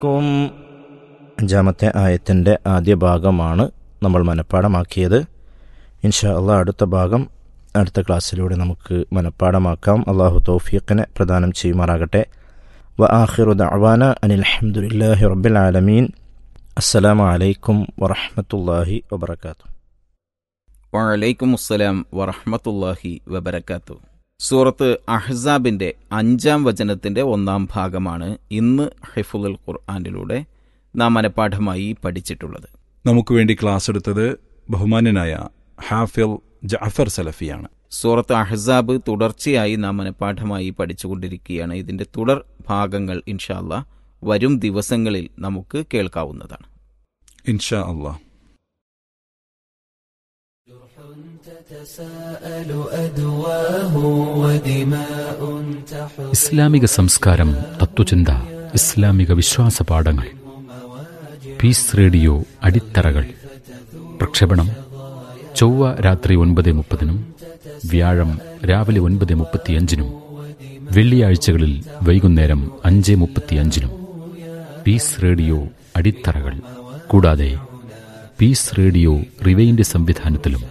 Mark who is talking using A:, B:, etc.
A: ക്കും അഞ്ചാമത്തെ ആയത്തിൻ്റെ ആദ്യ ഭാഗമാണ് നമ്മൾ മനഃപ്പാടമാക്കിയത് ഇൻഷാ അള്ളാഹ് അടുത്ത ഭാഗം അടുത്ത ക്ലാസ്സിലൂടെ നമുക്ക് മനഃപ്പാടമാക്കാം അള്ളാഹു തൗഫീഖിനെ പ്രദാനം ചെയ്യുമാറാകട്ടെ വ ആഖിറു ദഅവാന അനിൽ അൽഹംദുലില്ലാഹി റബ്ബിൽ ആലമീൻ അസ്സലാമു അലൈക്കും വറഹ്മത്തുള്ളാഹി വബറകാതുഹു
B: വലൈക്കും അസ്സലാം വറഹമത്തല്ലാഹി വബരക്കാത്തു സൂറത്ത് അഹ്സാബിന്റെ അഞ്ചാം വചനത്തിന്റെ ഒന്നാം ഭാഗമാണ് ഇന്ന് ഹിഫുൽ ഖുർആാനിലൂടെ നാം മനഃപ്പാഠമായി പഠിച്ചിട്ടുള്ളത്
C: നമുക്ക് വേണ്ടി ക്ലാസ് എടുത്തത് ബഹുമാന്യനായ ഹാഫിൽ ജഅഫർ സലഫിയാണ്
B: സൂറത്ത് അഹ്സാബ് തുടർച്ചയായി നാം മനഃപ്പാഠമായി പഠിച്ചുകൊണ്ടിരിക്കുകയാണ് ഇതിന്റെ തുടർ ഭാഗങ്ങൾ ഇൻഷാല്ല വരും ദിവസങ്ങളിൽ നമുക്ക് കേൾക്കാവുന്നതാണ്
C: ഇൻഷാ അള്ളാഹ്
D: تتساءل أدواه ودماء تحر
E: ഇസ്ലാമിക സംസ്കാരം തത്വചിന്ത ഇസ്ലാമിക വിശ്വാസ പാഠങ്ങൾ പീസ് റേഡിയോ അടിത്തറകൾ പ്രക്ഷേപണം ചൊവ്വ രാത്രി ഒൻപത് മുപ്പതിനും വ്യാഴം രാവിലെ ഒൻപത് മുപ്പത്തിയഞ്ചിനും വെള്ളിയാഴ്ചകളിൽ വൈകുന്നേരം അഞ്ച് മുപ്പത്തിയഞ്ചിനും പീസ് റേഡിയോ അടിത്തറകൾ കൂടാതെ പീസ് റേഡിയോ റിവൈൻഡ് സംവിധാനത്തിലും